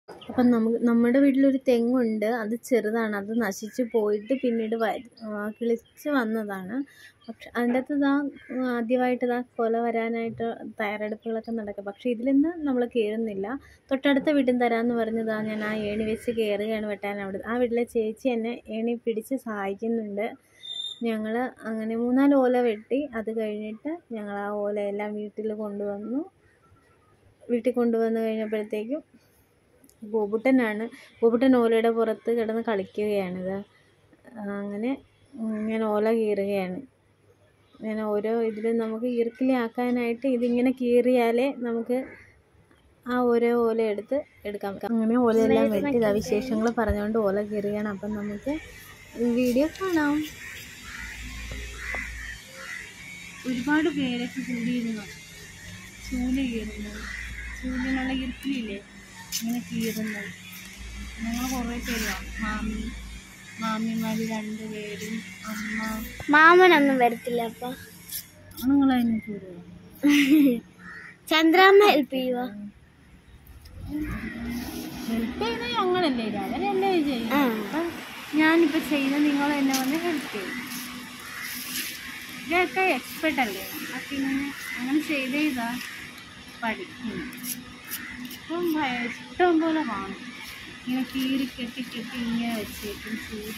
അപ്പം നമുക്ക് നമ്മുടെ വീട്ടിലൊരു തെങ്ങുണ്ട് അത് ചെറുതാണ് അത് നശിച്ചു പോയിട്ട് പിന്നീട് വ- ആ, കിളിച്ച് വന്നതാണ് പക്ഷെ അതിൻ്റെ അകത്ത് ഇതാ ആദ്യമായിട്ട് ഇതാ കൊല വരാനായിട്ട് തയ്യാറെടുപ്പുകളൊക്കെ നടക്കും പക്ഷേ ഇതിലൊന്നും നമ്മൾ കയറുന്നില്ല തൊട്ടടുത്ത വീട്ടിൽ തരാമെന്ന് പറഞ്ഞതാ ഞാൻ ആ ഏണി വെച്ച് കയറുകയാണ് വെട്ടാൻ അവിടെ ആ വീട്ടിലെ ചേച്ചി എന്നെ ഏണി പിടിച്ച് സഹായിക്കുന്നുണ്ട് ഞങ്ങൾ അങ്ങനെ മൂന്നാല് ഓല വെട്ടി അത് കഴിഞ്ഞിട്ട് ഞങ്ങൾ ആ ഓലയെല്ലാം വീട്ടിൽ കൊണ്ടുവന്നു വീട്ടിൽ കൊണ്ടുവന്ന് കഴിഞ്ഞപ്പോഴത്തേക്കും ബോബുട്ടനാണ് ബോബുട്ടൻ ഓലയുടെ പുറത്ത് കിടന്ന് കളിക്കുകയാണിത് ആ, അങ്ങനെ ഉം, ഞാൻ ഓല കീറുകയാണ് ഞാൻ ഓരോ ഇതിലും നമുക്ക് ഈർക്കിലാക്കാനായിട്ട് ഇതിങ്ങനെ കീറിയാലേ നമുക്ക് ആ ഓരോ ഓല എടുത്ത് എടുക്കാൻ പറ്റും അങ്ങനെ ഓലയെല്ലാം വെട്ടി ഇതാ വിശേഷങ്ങൾ പറഞ്ഞുകൊണ്ട് ഓല കീറുകയാണ് അപ്പം നമുക്ക് വീഡിയോ കാണാം ഒരുപാട് പേരൊക്കെ കൂടിയിരുന്നു ചൂല് കീറുന്നത് ചൂലിനുള്ള ഇർക്കിലില്ലേ ഇങ്ങനെ കീറുന്നത് ഞങ്ങൾ കുറേ പേരാണ് മാമി മാമിമാർ രണ്ട് പേരും അമ്മ മാമനൊന്നും വരത്തില്ല അപ്പൊ നിങ്ങൾ അതിന് കീറുക ചന്ദ്രാമ്മ ഹെൽപ്പ് ചെയ്യുവോ ഹെൽപ്പ് ചെയ്യുന്നത് ഞങ്ങളല്ലേ ഇത് അവരല്ലേ ചെയ്യും ആ. അപ്പം ഞാനിപ്പോൾ ചെയ്യുന്ന നിങ്ങൾ എന്നെ വന്ന് ഹെൽപ്പ് ചെയ്യും ഇതൊക്കെ എക്സ്പെർട്ട് അല്ലേ അപ്പം ഇങ്ങനെ അങ്ങനെ ചെയ്ത് ചെയ്താ പഠിക്കും ഇപ്പം ഭയ- ഇഷ്ടം പോലെ കാണും ഇങ്ങനെ കീറി കെട്ടി കെട്ടി ഇങ്ങനെ വെച്ചേക്കും ചൂട്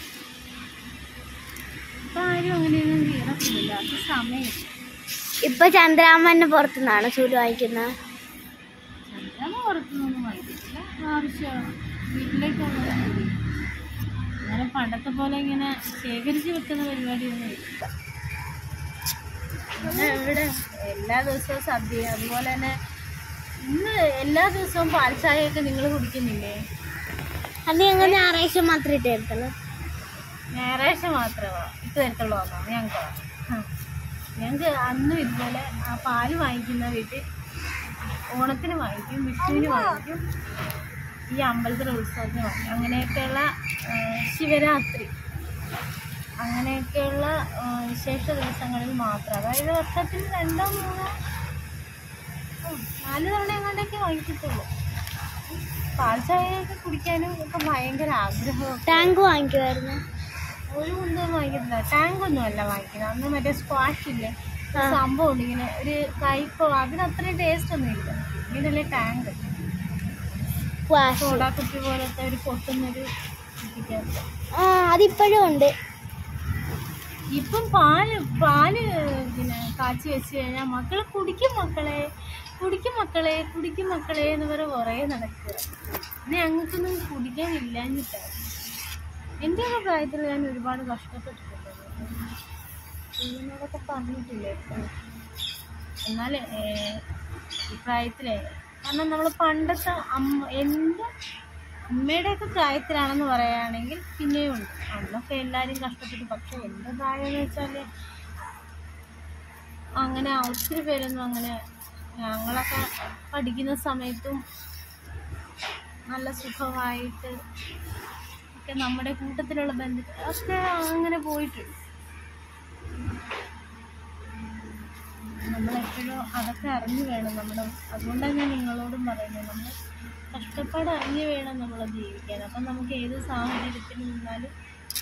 ഇപ്പം ആരും അങ്ങനെയൊന്നും കീറത്തില്ല അത് സമയം ഇപ്പൊ ചന്ദ്രാമ്മന്റെ പുറത്തുനിന്നാണ് ചൂട് വാങ്ങിക്കുന്നത് ചന്ദ്രന് പുറത്തുനിന്നൊന്നും വാങ്ങിക്കില്ല ആവശ്യമാണ് വീട്ടിലേക്കുള്ളത് മതി. അങ്ങനെ പണ്ടത്തെ പോലെ ഇങ്ങനെ ശേഖരിച്ച് വെക്കുന്ന പരിപാടിയൊന്നും ഇല്ല പിന്നെ ഇവിടെ എല്ലാ ദിവസവും സദ്യ അതുപോലെ തന്നെ ഇന്ന് എല്ലാ ദിവസവും പാൽച്ചായയൊക്കെ നിങ്ങൾ കുടിക്കുന്നില്ലേ അത് ഞങ്ങൾ ഞായറാഴ്ച മാത്രമേ ഇട്ടായിരുന്നുള്ളൂ ഞായറാഴ്ച മാത്രമോ ഇത് തരത്തുള്ളൂ ഞങ്ങൾക്ക് ഞങ്ങൾക്ക് അന്നും ഇതുപോലെ ആ പാല് വാങ്ങിക്കുന്ന വീട്ടിൽ ഓണത്തിന് വാങ്ങിക്കും വിഷുവിന് വാങ്ങിക്കും ഈ അമ്പലത്തിലെ ഉത്സവത്തിന് വാങ്ങിക്കും അങ്ങനെയൊക്കെയുള്ള ആ, ശിവരാത്രി അങ്ങനെയൊക്കെയുള്ള ആ, വിശേഷ ദിവസങ്ങളിൽ മാത്രം അതായത് വർഷത്തിൽ രണ്ടോ മൂന്നോ ഉം, നാല് തവണ എങ്ങാണ്ടൊക്കെ വാങ്ങിക്കത്തുള്ളൂ പാൽ ചായയൊക്കെ കുടിക്കാനും ഒക്കെ ഭയങ്കര ആഗ്രഹമൊക്കെ ടാങ്ക് വാങ്ങിക്കുമായിരുന്നു ഒരു കുന്തവും വാങ്ങിക്കത്തില്ല ടാങ്ക് ഒന്നും അല്ല വാങ്ങിക്കുന്നത് അന്ന് മറ്റേ സ്ക്വാഷ് ഇല്ലേ ഒരു സംഭവം ഉണ്ട് ഇങ്ങനെ ഒരു കയ്പോ അതിന് അത്രയും ടേസ്റ്റ് ഒന്നും ഇല്ല ഇങ്ങനല്ലേ ടാങ്ക് വാഷ് സോഡാ കുപ്പി പോലത്തെ ഒരു പൊട്ടുന്നൊരു കുപ്പിക്കകത്ത് ആ അതിപ്പോഴും ഉണ്ട് ഇപ്പം പാല് പാല് പിന്നെ കാച്ചി വെച്ച് കഴിഞ്ഞാൽ മക്കൾ കുടിക്കും മക്കളെ കുടിക്കും മക്കളെ കുടിക്കും മക്കളെ എന്ന് പറഞ്ഞ് കുറേ നടക്കുക പിന്നെ ഞങ്ങൾക്കൊന്നും കുടിക്കാനില്ലാഞ്ഞിട്ടാണ് എൻ്റെ ഒക്കെ പ്രായത്തിൽ ഞാൻ ഒരുപാട് കഷ്ടപ്പെട്ടിട്ടുണ്ട് ഇതിനോടൊക്കെ പറഞ്ഞിട്ടില്ലേ എപ്പോഴും എന്നാൽ ഈ പ്രായത്തിലേ കാരണം നമ്മൾ പണ്ടത്തെ അമ്മ എൻ്റെ അമ്മയുടെയൊക്കെ പ്രായത്തിലാണെന്ന് പറയുകയാണെങ്കിൽ പിന്നെയും ഉണ്ട് അന്നൊക്കെ എല്ലാവരും കഷ്ടപ്പെട്ടു പക്ഷെ എൻ്റെ പ്രായം എന്ന് വെച്ചാൽ അങ്ങനെ ഒത്തിരി പേരൊന്നും അങ്ങനെ ഞങ്ങളൊക്കെ പഠിക്കുന്ന സമയത്തും നല്ല സുഖമായിട്ട് ഒക്കെ നമ്മുടെ കൂട്ടത്തിലുള്ള ബന്ധുക്കൾ ഒക്കെ അങ്ങനെ പോയിട്ടുണ്ട് നമ്മളെപ്പോഴും അതൊക്കെ അറിഞ്ഞു വേണം നമ്മുടെ അതുകൊണ്ടാണ് ഞാൻ നിങ്ങളോടും പറയുന്നത് നമ്മൾ കഷ്ടപ്പാട് അറിഞ്ഞു വേണം നമ്മൾ ജീവിക്കാൻ അപ്പം നമുക്ക് ഏത് സാഹചര്യത്തിൽ നിന്നാലും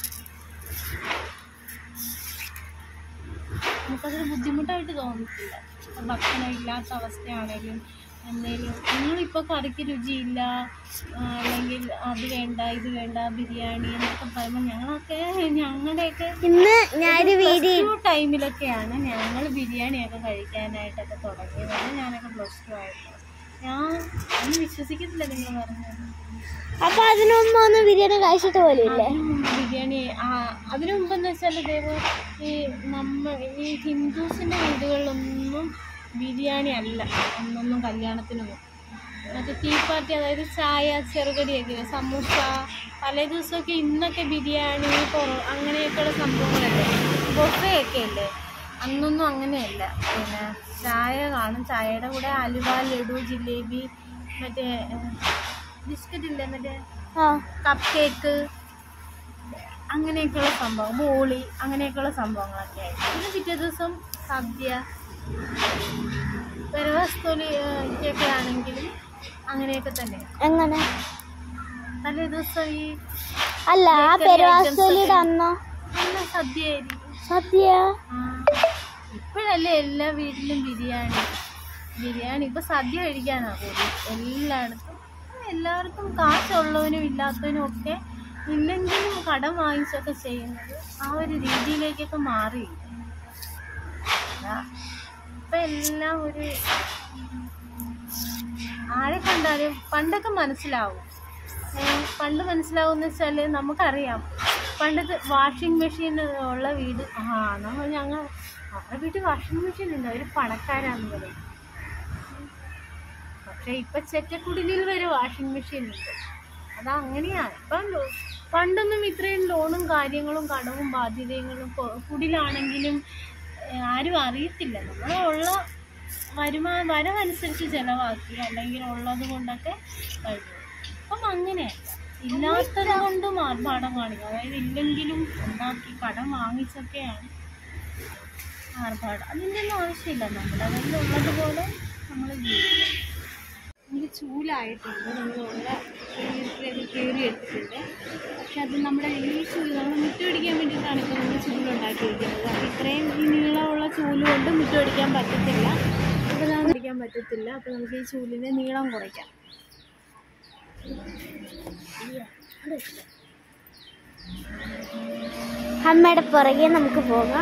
നമുക്കതൊരു ബുദ്ധിമുട്ടായിട്ട് തോന്നിട്ടില്ല ഇപ്പം ഭക്ഷണം ഇല്ലാത്ത അവസ്ഥയാണെങ്കിലും എന്തെങ്കിലും നിങ്ങളിപ്പോൾ കറിക്ക് രുചിയില്ല ആ, അല്ലെങ്കിൽ അത് വേണ്ട ഇത് വേണ്ട ബിരിയാണി എന്നൊക്കെ പറയുമ്പോൾ ഞങ്ങളൊക്കെ ഞങ്ങളുടെയൊക്കെ ഇന്ന് ഞാനൊരു വീഡിയോ പ്ലസ് ടു ടൈമിലൊക്കെയാണ് ഞങ്ങൾ ബിരിയാണിയൊക്കെ കഴിക്കാനായിട്ടൊക്കെ തുടങ്ങിയത് അത് ഞാനൊക്കെ പ്ലസ് ടു ആയിരുന്നു ഞാൻ ഒന്നും വിശ്വസിക്കത്തില്ല നിങ്ങൾ പറഞ്ഞത് അപ്പൊ അതിനു മുമ്പ് ഒന്നും ബിരിയാണി കഴിച്ചിട്ട് പോലും ഇല്ലേ അതിനു മുമ്പ് ബിരിയാണി ആ അതിനു മുമ്പെന്ന് വെച്ചാൽ ഇതേപോലെ ഈ നമ്മ ഈ ഹിന്ദുസിൻ്റെ വീടുകളിലൊന്നും ബിരിയാണി അല്ല അന്നൊന്നും കല്യാണത്തിനൊന്നും മറ്റേ ടീ പാർട്ടി അതായത് ചായ ചെറുകടിയൊക്കെ ഇല്ലേ, സമൂസ പല ദിവസമൊക്കെ ഇന്നൊക്കെ ബിരിയാണി പൊറോ അങ്ങനെയൊക്കെയുള്ള സംഭവങ്ങളല്ലേ ബൊഫയൊക്കെ ഇല്ലേ അന്നൊന്നും അങ്ങനെയല്ല പിന്നെ ചായ കാണും ചായയുടെ കൂടെ അലുവ ലഡു ജിലേബി മറ്റേ ബിസ്ക്കറ്റ് ഇല്ലേ മറ്റേ ആ കപ്പ് കേക്ക് അങ്ങനെയൊക്കെയുള്ള സംഭവം ബോളി അങ്ങനെയൊക്കെയുള്ള സംഭവങ്ങളൊക്കെ ആയിട്ട് പിന്നെ പിറ്റേ ദിവസം സദ്യ പെരവസ്തൊലി ഒക്കെ ആണെങ്കിലും അങ്ങനെയൊക്കെ തന്നെ എങ്ങനെ തലേ ദിവസം ഈ അല്ല ആ പെരുവാസലിയുടെ അന്നോ നല്ല സദ്യയായിരിക്കും സദ്യ ആ. ഇപ്പോഴല്ലേ എല്ലാ വീട്ടിലും ബിരിയാണി ബിരിയാണി ഇപ്പൊ സദ്യ കഴിക്കാനാ കൂടുതൽ എല്ലായിടത്തും എല്ലാവർക്കും കാശുള്ളവനും ഇല്ലാത്തവനും ഒക്കെ ഇല്ലെങ്കിലും കടം വാങ്ങിച്ചൊക്കെ ചെയ്യുന്നത് ആ ഒരു രീതിയിലേക്കൊക്കെ മാറി അതാ. ഇപ്പൊ എല്ലാം ഒരു ആരെ കണ്ടാലും പണ്ടൊക്കെ മനസ്സിലാവും ഏ, പണ്ട് മനസ്സിലാവുന്ന വെച്ചാല് നമുക്കറിയാം പണ്ടത്തെ വാഷിംഗ് മെഷീൻ ഉള്ള വീട് ആ നമ്മൾ ഞങ്ങൾ അവരുടെ വീട്ടിൽ വാഷിംഗ് മെഷീൻ ഉണ്ട് അവർ പണക്കാരാന്ന് പറയും പക്ഷെ ഇപ്പൊ ചെറ്റക്കുടിലിൽ വരെ വാഷിംഗ് മെഷീൻ ഉണ്ട് അതാ അങ്ങനെയാണ് ഇപ്പം ലോ- പണ്ടൊന്നും ഇത്രയും ലോണും കാര്യങ്ങളും കടവും ബാധ്യതകളും കൊ- കുടിലാണെങ്കിലും ഏ, ആരും അറിയത്തില്ല നമ്മളുള്ള വരുമാന വരവനുസരിച്ച് ചെലവാക്കി അല്ലെങ്കിൽ ഉള്ളത് കൊണ്ടൊക്കെ കഴിഞ്ഞു അപ്പം അങ്ങനെയല്ല ഇല്ലാത്തത് കൊണ്ടും ആർഭാടം കാണിക്കും അതായത് ഇല്ലെങ്കിലും ഉണ്ടാക്കി കടം വാങ്ങിച്ചൊക്കെയാണ് ആർഭാടം അതിൻ്റെ ഒന്നും ആവശ്യമില്ല നമ്മുടെ കയ്യിലുള്ളത് പോലെ നമ്മൾ ജീവിക്കും നമുക്ക് ചൂലായിട്ടുണ്ട് നമ്മളുള്ള വീട്ടിലേക്ക് കയറി എടുത്തിട്ടുണ്ട് പക്ഷെ അത് നമ്മുടെ ഈ ചൂല് നമ്മൾ മുറ്റമടിക്കാൻ വേണ്ടിയിട്ടാണ് ഇപ്പോൾ നമ്മൾ ചൂലുണ്ടാക്കിയിരിക്കുന്നത് അപ്പോൾ ഇത്രയും ഈ നീളമുള്ള ചൂല് കൊണ്ട് മുറ്റമടിക്കാൻ പറ്റത്തില്ല അപ്പോൾ ഞാൻ അടിക്കാൻ പറ്റത്തില്ല അപ്പോൾ നമുക്ക് ഈ ചൂലിൻ്റെ നീളം കുറയ്ക്കാം അമ്മയുടെ പുറകെ നമുക്ക് പോകാം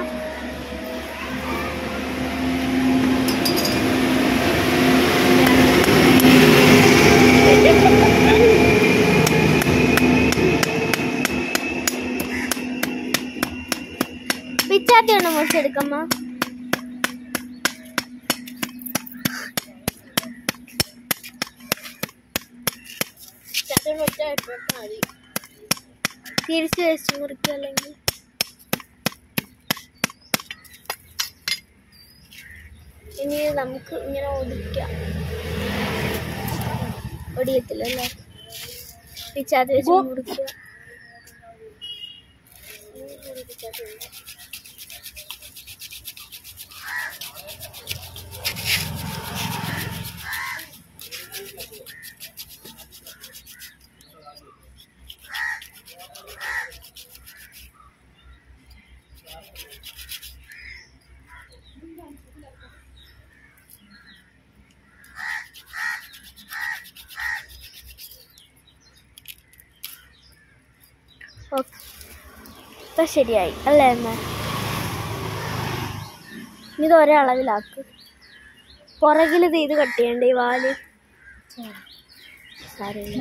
പിച്ചാത്തി ഒന്ന് മുറിച്ചെടുക്കമ്മ തിരിച്ചു വെച്ച് മുറിക്കുക അല്ലെങ്കിൽ ഇനി നമുക്ക് ഇങ്ങനെ ഒടിക്കാം ഒടിയത്തില്ലല്ലേ പിച്ചാത്തി വെച്ച് മുറിക്കുക ഓക്കെ ഇപ്പൊ ശരിയായി അല്ലേ അമ്മ ഇത് ഒരേ അളവിലാക്ക് പുറകിൽ ഇത് ഇത് കട്ട് ചെയ്യണ്ടേ ഈ വാല് സാരമില്ല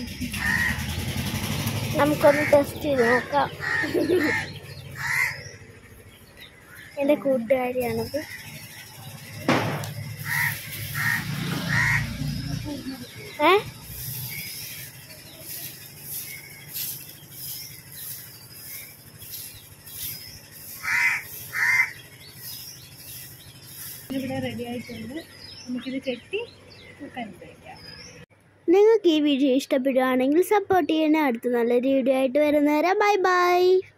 നമുക്കൊന്ന് ടെസ്റ്റ് ചെയ്ത് നോക്കാം എൻ്റെ കൂട്ടുകാരിയാണത് ഏ ഇവിടെ റെഡി ആയിട്ടുണ്ട് നമുക്കിത് കെട്ടി കരുതേക്കാം നിങ്ങൾക്ക് ഈ വീഡിയോ ഇഷ്ടപ്പെടുകയാണെങ്കിൽ സപ്പോർട്ട് ചെയ്യണേ അടുത്ത നല്ലൊരു വീഡിയോ ആയിട്ട് വരുന്നേരം ബൈ ബൈ